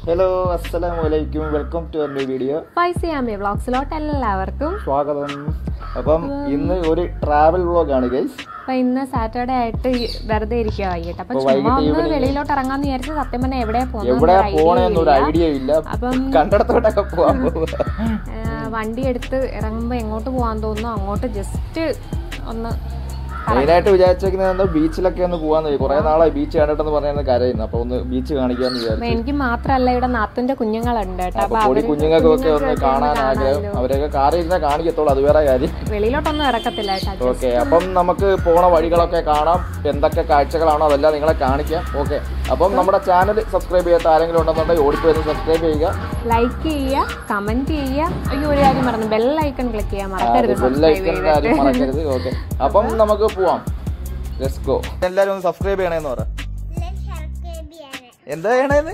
Hello അസ്സലാമു അലൈക്കും welcome to എൻ്റെ വീഡിയോ ഫൈസിയാമി വ്ളോഗ്സിലോട്ട് എല്ലാവർക്കും സ്വാഗതം അപ്പം ഇന്ന് ഒരു ട്രാവൽ വ്ളോഗാണ് ഗൈസ് അപ്പൊ ഇന്ന് സാറ്റർഡേ ആയിട്ട് ഈ വെറുതെ ഇരിക്കുക വൈകിട്ട് അപ്പൊ അപ്പൊ ചുമ്മാ വൈകിട്ട് ഒന്ന് evening- വെളിയിലോട്ട് ഇറങ്ങാന്ന് വിചാരിച്ച് സത്യം പറഞ്ഞാൽ എവിടെ എവിടെ പോണേന്നൊരു ഐഡിയ ഇല്ല അപ്പം കണ്ടിടത്തോട്ടൊക്കെ പോവാൻ പോവുക വണ്ടി എടുത്ത് ഇറങ്ങുമ്പോ എങ്ങോട്ട് പോകാൻ തോന്നുന്നു അങ്ങോട്ട് ജസ്റ്റ് ഒന്ന് മെയിനായിട്ട് വിചാരിച്ചേക്കുന്നത് എന്താ ബീച്ചിലൊക്കെ ഒന്ന് പോവാന്ന് കുറെ നാളായി ബീച്ച് കണ്ടിട്ടെന്ന് പറഞ്ഞാൽ കരയുന്നു അപ്പൊ ഒന്ന് ബീച്ച് കാണിക്കാന്ന് അപ്പൊ വിചാരിച്ചു എനിക്ക് മാത്രല്ല ഇവിടെ നാത്തുന്റെ കുഞ്ഞുങ്ങളുണ്ട് കേട്ടോ അപ്പൊ അപ്പൊ പൊടി അവര് കുഞ്ഞുങ്ങൾക്കൊക്കെ ഒന്ന് കാണാൻ ആഗ്രഹം അവരെയൊക്കെ കാറിൽ ഇരുന്നാൽ കാണിക്കത്തുള്ളൂ അത് വേറെ കാര്യം വെളിയിലോട്ടൊന്നും ഇറക്കത്തില്ല കേട്ടോ ഓക്കെ അപ്പം നമുക്ക് പോണ വഴികളൊക്കെ കാണാം എന്തൊക്കെ കാഴ്ചകളാണോ അതെല്ലാം നിങ്ങളെ കാണിക്കാം ഓക്കെ അപ്പം നമ്മുടെ ചാനൽ സബ്സ്ക്രൈബ് ചെയ്യാത്ത ആരെങ്കിലും ഉണ്ടെന്നുണ്ടെങ്കിൽ ഓടിപ്പോയി സബ്സ്ക്രൈബ് ചെയ്യുക ലൈക്ക് ചെയ്യുക കമന്റ് ചെയ്യുക അയ്യോ ഒരു കാര്യം പറഞ്ഞു ബെൽ ഐക്കൺ ക്ലിക്ക് ചെയ്യാൻ മറക്കരുത് സബ്സ്ക്രൈബ് ബെല്ലൈക്കൺ കാര്യം മറക്കരുത് ഓക്കെ അപ്പം നമുക്ക് പോവാം ലെറ്റ്സ് ഗോ എല്ലാവരും ഒന്ന് സബ്സ്ക്രൈബ് ചെയ്യണേന്ന് പറ എന്താ ചെയ്യണേന്ന്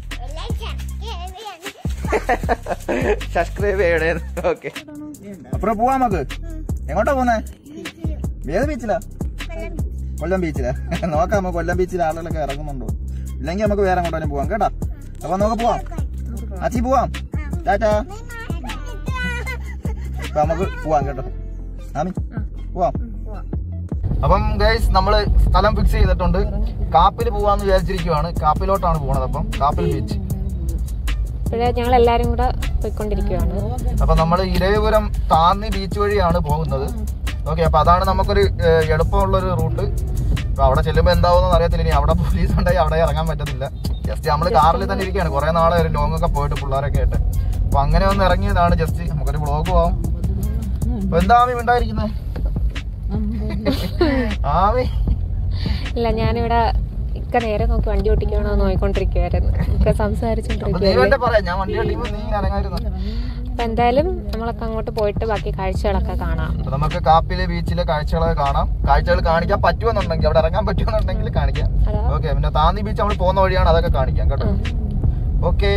സബ്സ്ക്രൈബ് ചെയ്യണേന്ന് ഓക്കെ അപ്പുറം പോവാം നമുക്ക് എങ്ങോട്ടാ പോന്നേ ഏത് ബീച്ചിലാ കൊല്ലം ബീച്ചിലാ നോക്കാം നമുക്ക് കൊല്ലം ബീച്ചിൽ ആളുകളൊക്കെ ഇറങ്ങുന്നുണ്ടോ ഇല്ലെങ്കിൽ നമുക്ക് വേറെ എങ്ങോട്ടും പോവാം കേട്ടാ അപ്പൊ നമുക്ക് പോവാം അച്ചി പോവാം ടാറ്റാ അപ്പൊ നമുക്ക് പോവാം കേട്ടോ ആമി പോവാം അപ്പം ഗൈസ് നമ്മള് സ്ഥലം ഫിക്സ് ചെയ്തിട്ടുണ്ട് കാപ്പിൽ പോവാന്ന് വിചാരിച്ചിരിക്കുവാണ് കാപ്പിലോട്ടാണ് പോണത് അപ്പം കാപ്പിൽ ബീച്ച് ഇപ്പോഴേ ഞങ്ങൾ എല്ലാരും കൂടെ പോയിക്കൊണ്ടിരിക്കുകയാണ് അപ്പൊ നമ്മൾ ഇരവിപുരം താന്നി ബീച്ച് വഴിയാണ് പോകുന്നത് ഓക്കെ അപ്പൊ അതാണ് നമുക്കൊരു ഏഹ്, എളുപ്പമുള്ളൊരു റൂട്ട് അപ്പൊ അവിടെ ചെല്ലുമ്പോൾ എന്താവുമെന്ന് അറിയത്തില്ല ഇനി അവിടെ പോലീസ് ഉണ്ടെങ്കിൽ അവിടെ ഇറങ്ങാൻ പറ്റത്തില്ല ജസ്റ്റ് നമ്മൾ കാറിൽ തന്നെ ഇരിക്കുകയാണ് കുറെ നാളെ ഒരു ലോങ് ഒക്കെ പോയിട്ട് പിള്ളേരൊക്കെ ആയിട്ട് അപ്പൊ അങ്ങനെ ഒന്ന് ഇറങ്ങിയതാണ് ജസ്റ്റ് നമുക്കൊരു വ്ളോഗ് പോവാം അപ്പൊ എന്താ ആമി ഉണ്ടായിരിക്കുന്നത് ആമി ഇല്ല ഞാനിവിടെ ഇക്ക നേരെ നോക്കി വണ്ടി ഓട്ടിക്കണോ നോക്കിക്കൊണ്ടിരിക്കുവായിരുന്നു ഇക്ക അപ്പൊ നീ സംസാരിച്ചോണ്ടിരിക്കുവായിരുന്നു വേണ്ട പറയാം ഞാൻ വണ്ടി ഓടിക്കുമ്പോൾ നീ ഇറങ്ങായിരുന്നു അപ്പൊ എന്തായാലും നമ്മളൊക്കെ അങ്ങോട്ട് പോയിട്ട് ബാക്കി കാഴ്ചകളൊക്കെ കാണാം അപ്പൊ നമുക്ക് കാപ്പിലെ ബീച്ചിലെ കാഴ്ചകളൊക്കെ കാണാം കാഴ്ചകൾ കാണിക്കാൻ പറ്റുമെന്നുണ്ടെങ്കിൽ അവിടെ ഇറങ്ങാൻ പറ്റുമെന്നുണ്ടെങ്കിൽ കാണിക്കാം അതാ ഓക്കെ പിന്നെ താന്നി ബീച്ച് നമ്മൾ പോകുന്ന വഴിയാണ് അതൊക്കെ കാണിക്കാം കേട്ടോ ഉം. ഓക്കെ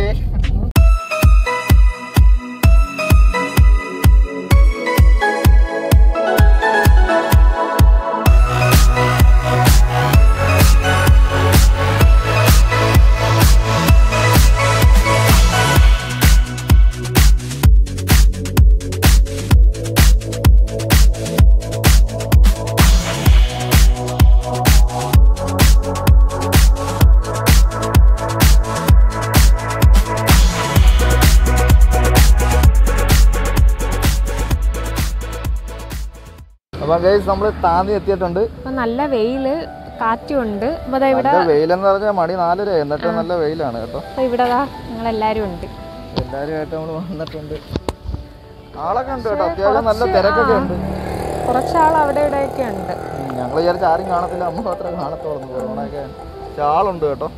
അപ്പൊ ഗൈസ് നമ്മൾ താന്നി എത്തിയിട്ടുണ്ട് അപ്പൊ നല്ല വെയില് കാറ്റും ഉണ്ട് അപ്പൊ ദാ ഇവിടെ നല്ല വെയിലെന്ന് പറഞ്ഞാൽ മണി നാലര എന്നിട്ട് നല്ല വെയിലാണ് കേട്ടോ അപ്പൊ ഇവിടെ ദാ ഞങ്ങളെല്ലാരും ഉണ്ട് എല്ലാരും ആയിട്ട് നമ്മൾ വന്നിട്ടുണ്ട് ആളൊക്കെ ഉണ്ട് കേട്ടോ അത്യാവശ്യം നല്ല തിരക്കൊക്കെ ഉണ്ട് കുറച്ചാൾ അവിടെ ഇവിടെയൊക്കെ ഉണ്ട് ഞങ്ങൾ വിചാരിച്ച ആരും കാണത്തില്ല അമ്മ മാത്രമേ കാണത്തുള്ളൂ കൊറോണയൊക്കെ പക്ഷെ ആളുണ്ട് കേട്ടോ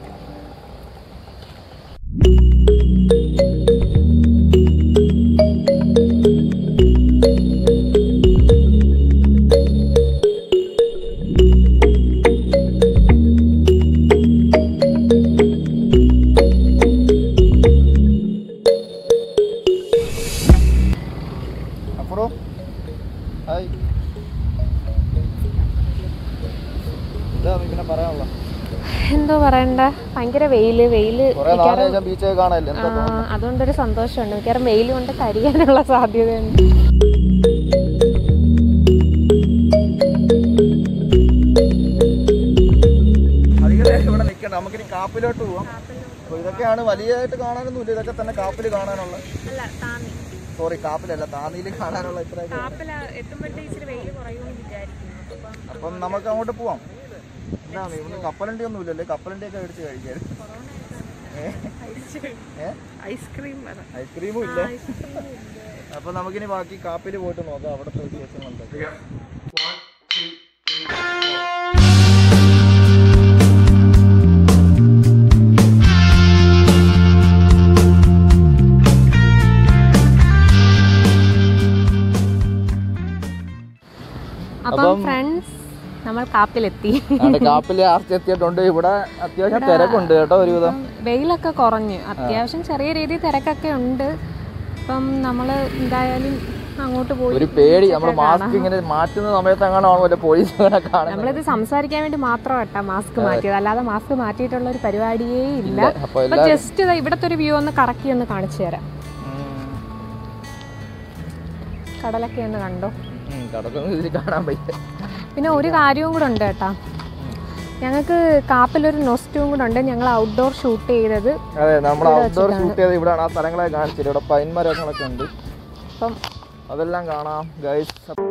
അപ്പുറം ഹായ് എന്താ പിന്നെ പറയാനുള്ള എന്തോ പറയണ്ട ഭയങ്കര വെയില് വെയില് കുറെ നാളെ ഞാൻ ബീച്ചൊക്കെ കാണാല്ലേ ആ, എന്താ അതുകൊണ്ടൊരു സന്തോഷമുണ്ട് മിക്കവാറും വെയിൽ കൊണ്ട് കരിയാനുള്ള സാധ്യതയുണ്ട് അധികം നേരം ഇവിടെ നിൽക്കണ്ട നമുക്കിനി കാപ്പിലോട്ട് പോവാം അപ്പൊ ഇതൊക്കെയാണ് വലിയതായിട്ട് കാണാനൊന്നും ഇല്ല ഇതൊക്കെ തന്നെ കാപ്പിൽ കാണാനുള്ള സോറി കാപ്പിലല്ല താന്നിയിൽ കാണാനുള്ള ഇത്രയൊക്കെ അപ്പം നമുക്ക് അങ്ങോട്ട് പോവാം എന്താണ് ഇവിടെ കപ്പലണ്ടി ഒന്നും ഇല്ലല്ലേ കപ്പലണ്ടി ഒക്കെ മേടിച്ച് കഴിക്കാൻ ഐസ്ക്രീം ഐസ്ക്രീമും ഇല്ല അപ്പൊ നമുക്കിനി ബാക്കി കാപ്പിൽ പോയിട്ട് നോക്കാം അവിടുത്തെ വിശേഷങ്ങളുണ്ട് അപ്പം ഫ്രണ്ട്സ് നമ്മൾ കാപ്പിലെത്തി അവിടെ കാപ്പിൽ ആർച്ച് എത്തിയിട്ടുണ്ട് ഇവിടെ അത്യാവശ്യം തിരക്കുണ്ട് കേട്ടോ ഒരുവിധം വെയിലൊക്കെ കുറഞ്ഞു അത്യാവശ്യം ചെറിയ രീതിയിൽ തിരക്കൊക്കെ ഉണ്ട് അപ്പം നമ്മൾ എന്തായാലും അങ്ങോട്ട് പോയി ഒരു പേടി നമ്മൾ മാസ്ക് ഇങ്ങനെ മാറ്റുന്ന സമയത്ത് അങ്ങനെ വല്ല പോലീസ് കാണുന്നത് നമ്മളിത് സംസാരിക്കാൻ വേണ്ടി മാത്രം കേട്ടാ മാസ്ക് മാറ്റിയത് അല്ലാതെ മാസ്ക് മാറ്റിയിട്ടുള്ള ഒരു പരിപാടിയേ ഇല്ല അപ്പൊ അപ്പൊ ജസ്റ്റ് ഇവിടത്തെ ഒരു വ്യൂ ഒന്ന് കറക്കി ഒന്ന് കാണിച്ചു തരാം കടലൊക്കെ ഒന്ന് കണ്ടോ കടക്കൊന്നും ഇതിൽ കാണാൻ പറ്റില്ല പിന്നെ ഒരു കാര്യവും കൂടെ ഉണ്ട് കേട്ടാ ഞങ്ങൾക്ക് കാപ്പിലൊരു നൊസ്റ്റും കൂടെ ഉണ്ട് ഞങ്ങൾ ഔട്ട്ഡോർ ഷൂട്ട് ചെയ്തത് അതെ നമ്മൾ ഔട്ട്ഡോർ ഷൂട്ട് ചെയ്ത് ഇവിടെയാണ് ആ സ്ഥലങ്ങളെ കാണിച്ചത് ഇവിടെ പൈൻ മരങ്ങളൊക്കെ ഉണ്ട് അപ്പം അതെല്ലാം കാണാം ഗൈസ്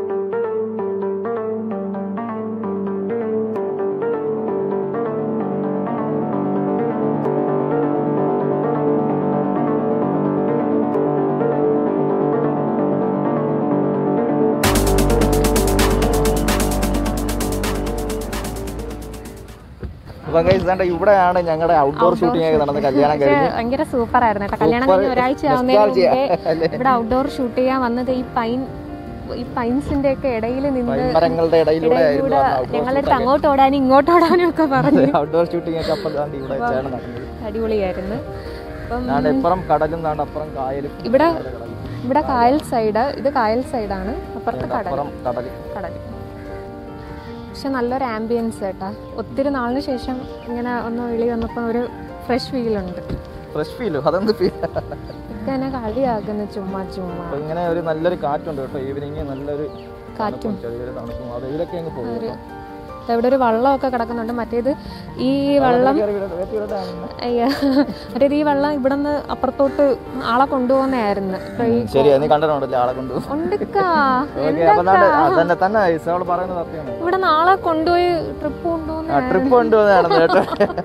അപ്പൊ ഗൈസ് ഇതാണ്ട് ഇവിടെയാണ് ഞങ്ങളുടെ ഔട്ട്ഡോർ ഷൂട്ടിംഗ് ഒക്കെ നടന്ന കല്യാണം പക്ഷേ കഴിഞ്ഞ് ഭയങ്കര സൂപ്പർ ആയിരുന്നു കേട്ടോ കല്യാണം കഴിഞ്ഞ് ഒരാഴ്ച ആവുന്നതിന് മുമ്പേ ഇവിടെ ഔട്ട്ഡോർ ഷൂട്ട് ചെയ്യാൻ വന്നത് ഈ പൈൻ ഈ പൈൻസിന്റെ ഒക്കെ ഇടയിൽ നിന്ന് പൈൻ മരങ്ങളുടെ ഇടയിലൂടെ ആയിരുന്നു ഇടയിലൂടെ ഞങ്ങളുടെ അടുത്ത് അങ്ങോട്ട് ഓടാനും ഇങ്ങോട്ട് ഓടാനും ഒക്കെ പറഞ്ഞു ഔട്ട്ഡോർ ഷൂട്ടിംഗ് ഒക്കെ അപ്പം ദാണ്ട് ഇവിടെ വെച്ചാണ് നടന്നത് അടിപൊളിയായിരുന്നു അപ്പം ദാണ്ട് ഇപ്പുറം കടലും ദാണ്ട് അപ്പുറം കായലും ഇവിടെ ഇവിടെ കായൽ സൈഡ് ഇത് കായൽ സൈഡാണ് അപ്പുറത്ത് കടൽ അപ്പുറം കടൽ കടൽ പക്ഷെ നല്ലൊരു ആംബിയൻസ് കേട്ടാ ഒത്തിരി നാളിന് ശേഷം ഇങ്ങനെ ഒന്ന് വെളി വന്നപ്പോൾ ഒരു ഫ്രഷ് ഫീലുണ്ട് ഫ്രഷ് ഫീലും അതെന്ത് ഫീൽ ഇതൊക്കെ എന്നെ കളിയാക്കുന്നു ചുമ്മാ ചുമ്മാ അപ്പൊ ഇങ്ങനെ ഒരു നല്ലൊരു കാറ്റുണ്ട് കേട്ടോ ഈവനിങ് നല്ലൊരു കാറ്റും തണുപ്പും ചെറിയൊരു തണുപ്പും അത് ഇതിലൊക്കെ അങ്ങ് പോകും കേട്ടോ. ദാ ഇവിടെ ഒരു വള്ളമൊക്കെ കിടക്കുന്നുണ്ട് മറ്റേത് ഈ വെള്ളം കയറി വീഴ- കയറ്റി വിടട്ടാണ്. അയ്യ മറ്റേത് ഈ വെള്ളം ഇവിടെ നിന്ന് അപ്പുറത്തോട്ട് ആളെ കൊണ്ടുപോകുന്നതായിരുന്നു ഇപ്പൊ ഈ ശരി നീ കണ്ടിട്ടുണ്ടല്ലേ ആളെ കൊണ്ടു ഉണ്ടക്കാ ഓക്കെ അപ്പൊ ദാണ്ട് അതന്നെ തന്നെ അവള് പറയുന്നത് സത്യമാണ് ഇവിടെ നാളെ കൊണ്ടുപോയി ട്രിപ്പ് കൊണ്ടുപോകുന്ന ആ ട്രിപ്പ് കൊണ്ടുവന്നതാണ് കേട്ടോ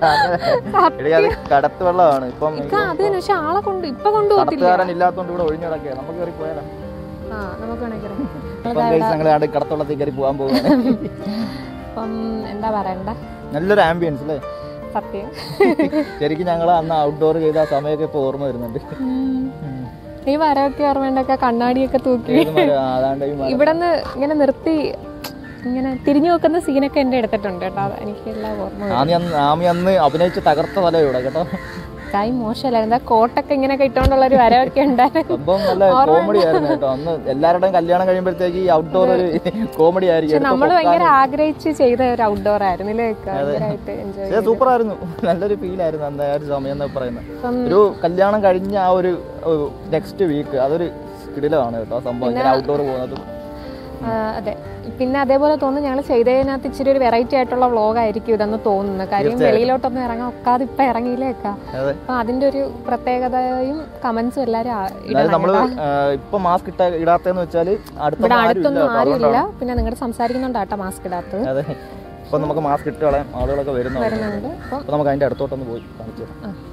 എടി അത് കടത്ത് വെള്ളമാണ് ഇപ്പം ഇക്ക അത് തന്നെ പക്ഷെ ആളെ കൊണ്ട് ഇപ്പൊ കൊണ്ടുപോകത്തില്ല കടത്തുകാരൻ ഇല്ലാത്തോണ്ട് ഇവിടെ ഒഴിഞ്ഞു കിടക്കുക നമുക്ക് കയറി പോയാലോ ആ നമുക്ക് വേണമെങ്കിൽ ഇപ്പം guys ഞങ്ങൾ ആണ്ട് കടത്തുള്ളത്തിൽ കയറി പോകാൻ പോകുന്നത് അപ്പം എന്താ പറയണ്ട നല്ലൊരു ആംബിയൻസ് അല്ലേ സത്യം ശരിക്കും ഞങ്ങൾ അന്ന് ഔട്ട്ഡോർ ചെയ്ത ആ സമയമൊക്കെ ഇപ്പൊ ഓർമ്മ വരുന്നുണ്ട് ഉം. ഈ മരമൊക്കെ ഓർമ്മയുണ്ടൊക്കെ കണ്ണാടിയൊക്കെ തൂക്കി ഏത് മരം? ആ, അതാണ്ട് ഈ മരം. ഇവിടെ നിന്ന് ഇങ്ങനെ നിർത്തി ഇങ്ങനെ തിരിഞ്ഞു നോക്കുന്ന സീനൊക്കെ എൻ്റെ എടുത്തിട്ടുണ്ട് കേട്ടോ അത് എനിക്ക് എല്ലാം ഓർമ്മ വരും. ആമി അന്ന് ആമി അന്ന് അഭിനയിച്ച് തകർത്ത തല ഇവിടെ കേട്ടോ കായ് മോശമല്ലായിരുന്നു ആ കോട്ടൊക്കെ ഇങ്ങനെയൊക്കെ ഇട്ടുകൊണ്ടുള്ള ഒരു വരവൊക്കെ ഉണ്ടായിരുന്നു സംഭവം നല്ല കോമഡി ആയിരുന്നു കേട്ടോ അന്ന് എല്ലാവരുടെയും കല്യാണം കഴിയുമ്പോഴത്തേക്ക് ഈ ഔട്ട്ഡോർ ഒരു കോമഡി ആയിരിക്കും നമ്മൾ ഭയങ്കര ആഗ്രഹിച്ച് ചെയ്ത ഒരു ഔട്ട്ഡോർ ആയിരുന്നു ഇല്ലേ ഭയങ്കരമായിട്ട് എൻജോയ് സൂപ്പർ ആയിരുന്നു നല്ലൊരു ഫീൽ ആയിരുന്നു അന്ന് ആ ഒരു സമയം എന്ന് പറയുന്നത് ഇപ്പം ഒരു കല്യാണം കഴിഞ്ഞ ആ ഒരു നെക്സ്റ്റ് വീക്ക് അതൊരു കിടിലമാണ് കേട്ടോ ആ സംഭവം ഇങ്ങനെ ഔട്ട്ഡോർ പോകുന്നതും ആ, അതെ പിന്നെ അതേപോലെ തോന്നുന്നു ഞങ്ങൾ ചെയ്തതിനകത്ത് ഇച്ചിരി ഒരു വെറൈറ്റി ആയിട്ടുള്ള വ്ളോഗ് ആയിരിക്കും ഇതെന്ന് തോന്നുന്നു കാര്യം വെളിയിലോട്ടൊന്നും ഇറങ്ങാൻ ഒക്കാതെ ഇപ്പൊ ഇറങ്ങിയില്ലേക്കാ അതെ അപ്പൊ അതിന്റെ ഒരു പ്രത്യേകതയും കമന്റ്സും എല്ലാരും ആ- അതായത് ഇടണം നമ്മള് ആ, ഇപ്പൊ മാസ്ക് ഇട്ട ഇടാത്തെന്ന് വെച്ചാല് ഇവിടെ അടുത്തൊന്നും ആരും ഇല്ല അടുത്തൊന്നും കേട്ടോ ആരും അതുകൊണ്ടാണ് ഇല്ല പിന്നെ നിങ്ങളുടെ സംസാരിക്കുന്നുണ്ടാട്ടോ മാസ്ക് ഇടാത്തത് അതെ ഇപ്പൊ നമുക്ക് മാസ്ക് ഇട്ട് കളയാം ആളുകളൊക്കെ വരുന്നുണ്ട് വരുന്നുണ്ട് അപ്പൊ അപ്പൊ നമുക്ക് അതിന്റെ അടുത്തോട്ടൊന്ന് പോയി കാണിച്ചു തരാം. ആ.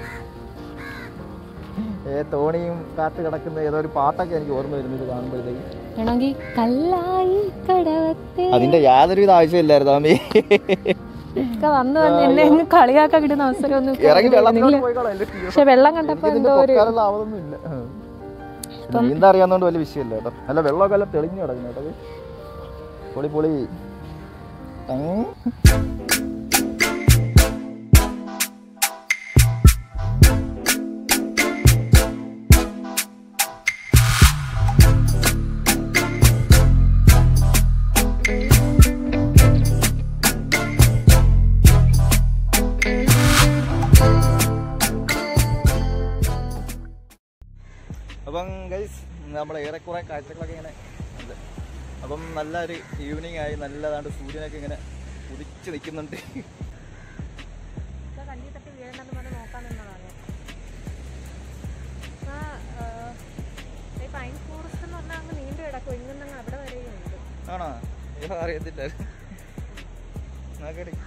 ഏ തോണിയും കാറ്റ് കിടക്കുന്ന ഏതോ ഒരു പാട്ടൊക്കെ എനിക്ക് ഓർമ്മ വരുന്നു ഇത് കാണുമ്പോഴത്തേക്ക് വേണമെങ്കിൽ കല്ലായി കടവത്തെ അതിന്റെ യാതൊരുവിധ ആവശ്യമില്ലായിരുന്നു അമ്മി ഒക്കെ വന്ന് വന്ന് എന്നെ അങ്ങ് കളിയാക്കാൻ കിട്ടുന്ന അവസരമൊന്നും ഇപ്പൊ ഇറങ്ങി എനിക്ക് വെള്ളത്തിലോട്ട് വരുന്നില്ല. പോയി കളയാം. എനിക്ക് പക്ഷെ വെള്ളം കണ്ടപ്പോ ഇതിന്റെ എന്തോ ഒരു പൊക്കാനുള്ള ആവതൊന്നും ഇല്ല നീന്താ അറിയാവുന്നതുകൊണ്ട് വലിയ വിഷയമില്ല കേട്ടോ നല്ല വെള്ളമൊക്കെ എല്ലാം തെളിഞ്ഞു കിടക്കുന്നു കേട്ടോ ഇത്. പൊളി പൊളി ഉം. അപ്പം ഗൈസ് നമ്മുടെ ഏറെക്കുറെ കാഴ്ചകളൊക്കെ ഇങ്ങനെ ഉണ്ട് അപ്പം നല്ലൊരു ഈവനിങ് ആയി നല്ലതാണ്ട് സൂര്യനൊക്കെ ഇങ്ങനെ ഉദിച്ച് നിൽക്കുന്നുണ്ട് പൈൻ ഫോറസ്റ്റ് എന്ന് പറഞ്ഞാൽ അങ്ങ് നീണ്ടു കിടക്കും ഇങ്ങനെ അവിടെ വരെയുണ്ട് ആണോ ഇവ അറിയത്തില്ല നോക്കടി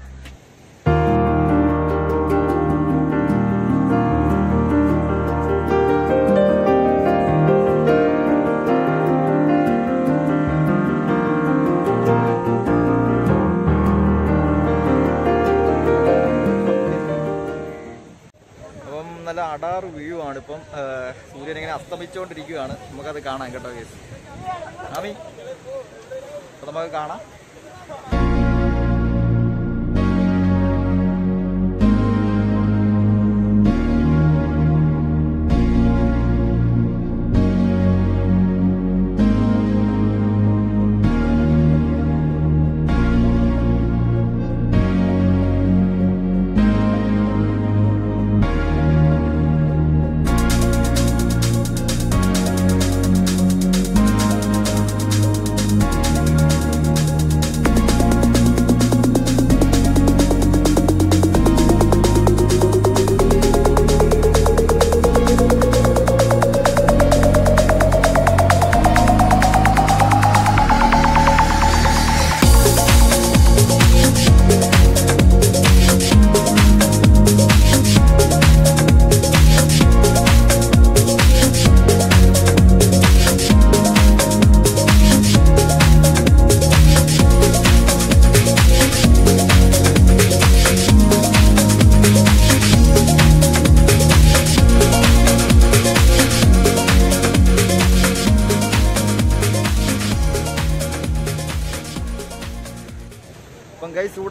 അപ്പം നല്ല അടാറ് വ്യൂ ആണ് ഇപ്പം ആ, സൂര്യൻ ഇങ്ങനെ അസ്തമിച്ചുകൊണ്ടിരിക്കുകയാണ് നമുക്കത് കാണാം കേട്ടോ കേസ് ആമി അപ്പൊ നമുക്ക് കാണാം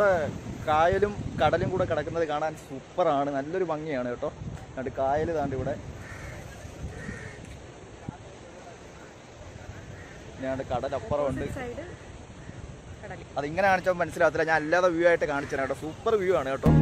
നമ്മുടെ കായലും കടലും കൂടെ കിടക്കുന്നത് കാണാൻ സൂപ്പറാണ് നല്ലൊരു ഭംഗിയാണ് കേട്ടോ കണ്ട് കായൽ താണ്ട് ഇവിടെ ഞാൻ കടലപ്പുറമുണ്ട് സൈഡ് കടൽ അതിങ്ങനെ കാണിച്ചാൽ മനസ്സിലാകത്തില്ല ഞാൻ അല്ലാതെ വ്യൂ ആയിട്ട് കാണിച്ചു കേട്ടോ സൂപ്പർ വ്യൂ ആണ് കേട്ടോ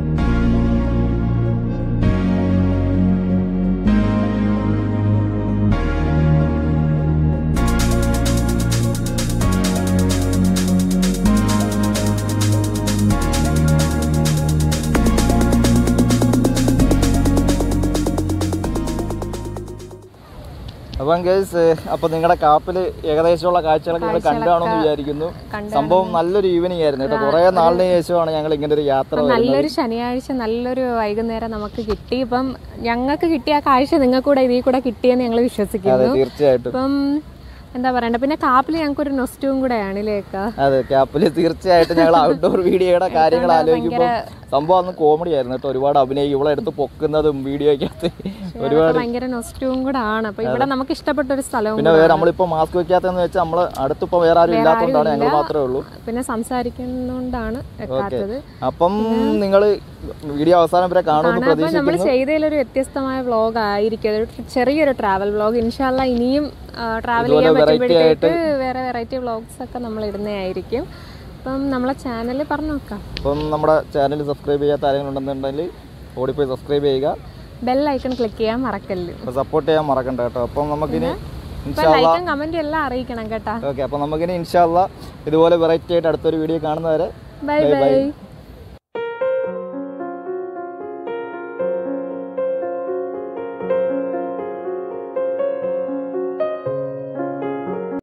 അപ്പം ഗേസ് അപ്പൊ നിങ്ങളുടെ കാപ്പില് ഏകദേശമുള്ള കാഴ്ചകളൊക്കെ നിങ്ങൾ കണ്ടാണെന്ന് വിചാരിക്കുന്നു കണ്ടാണ്. സംഭവം നല്ലൊരു ഈവനിങ് ആയിരുന്നു കേട്ടോ കുറെ നാളിന് ശേഷമാണ് ഞങ്ങൾ ഇങ്ങനെ ഒരു യാത്ര അപ്പം നല്ലൊരു ശനിയാഴ്ച നല്ലൊരു വൈകുന്നേരം നമുക്ക് കിട്ടി ഇപ്പം ഞങ്ങൾക്ക് കിട്ടിയ ആ കാഴ്ച നിങ്ങൾക്ക് കൂടെ ഇതിൽ കൂടെ കിട്ടിയെന്ന് ഞങ്ങൾ അതെ വിശ്വസിക്കുന്നു തീർച്ചയായിട്ടും ഇപ്പം എന്താ പറയണ്ട പിന്നെ കാപ്പിൽ ഞങ്ങൾക്ക് ഒരു നൊസ്റ്റും കൂടെയാണ് ലേക്ക അതെ ക്യാപ്പില് തീർച്ചയായിട്ടും ഞങ്ങൾ ഔട്ട്ഡോർ വീഡിയോയുടെ കാര്യങ്ങൾ ആലോചിക്കുമ്പോൾ സംഭവം അന്ന് കോമഡി ആയിരുന്നു കേട്ടോ ഒരുപാട് അഭിനയിക്കും ഇവളെ എടുത്ത് പൊക്കുന്നതും വീഡിയോയ്ക്കകത്ത് ഒരുപാട് ഭയങ്കര നൊസ്റ്റും കൂടെ ആണ് അപ്പൊ ഇവിടെ നമുക്ക് ഇഷ്ടപ്പെട്ട ഒരു സ്ഥലവും പിന്നെ വേറെ നമ്മളിപ്പോ മാസ്ക് വെക്കാത്തെന്ന് വെച്ചാൽ നമ്മള് അടുത്തിപ്പോ വേറെ ആരും ഇല്ലാത്തതുകൊണ്ടാണ് ഞങ്ങൾ മാത്രമേ ഉള്ളൂ പിന്നെ സംസാരിക്കുന്നോണ്ടാണ് വെക്കാത്തത് അപ്പം നിങ്ങൾ വീഡിയോ അവസാനം വരെ കാണുമെന്ന് അപ്പൊ നമ്മൾ പ്രതീക്ഷിക്കുന്നു ചെയ്തതിലൊരു വ്യത്യസ്തമായ വ്ളോഗ് ആയിരിക്കും ഒരു ചെറിയൊരു ട്രാവൽ വ്ളോഗ് ഇൻഷാല്ല ഇനിയും ട്രാവൽ ചെയ്യാൻ പറ്റുമ്പോഴത്തേക്ക് വേറെ വെറൈറ്റി വ്ളോഗ്സ് ഒക്കെ നമ്മൾ ഇടുന്നതായിരിക്കും അപ്പം നമ്മളെ ചാനൽ പറഞ്ഞു നോക്കാം അപ്പം നമ്മുടെ ചാനൽ സബ്സ്ക്രൈബ് ചെയ്യാത്ത ആരെങ്കിലും ഉണ്ടെന്നുണ്ടെങ്കിൽ ഓടിപ്പോയി സബ്സ്ക്രൈബ് ചെയ്യുക ബെൽ ഐക്കൺ ക്ലിക്ക് ചെയ്യാൻ മറക്കല്ല് സപ്പോർട്ട് ചെയ്യാൻ മറക്കണ്ട കേട്ടോ അപ്പം നമുക്കിനി ഇപ്പൊ ലൈക്കും കമന്റും എല്ലാം അറിയിക്കണം കേട്ടാ ഓക്കെ അപ്പം നമുക്കിനി ഇൻഷാല്ല ഇതുപോലെ വെറൈറ്റി ആയിട്ട് അടുത്തൊരു വീഡിയോ കാണുന്നവരെ ബൈ ബൈ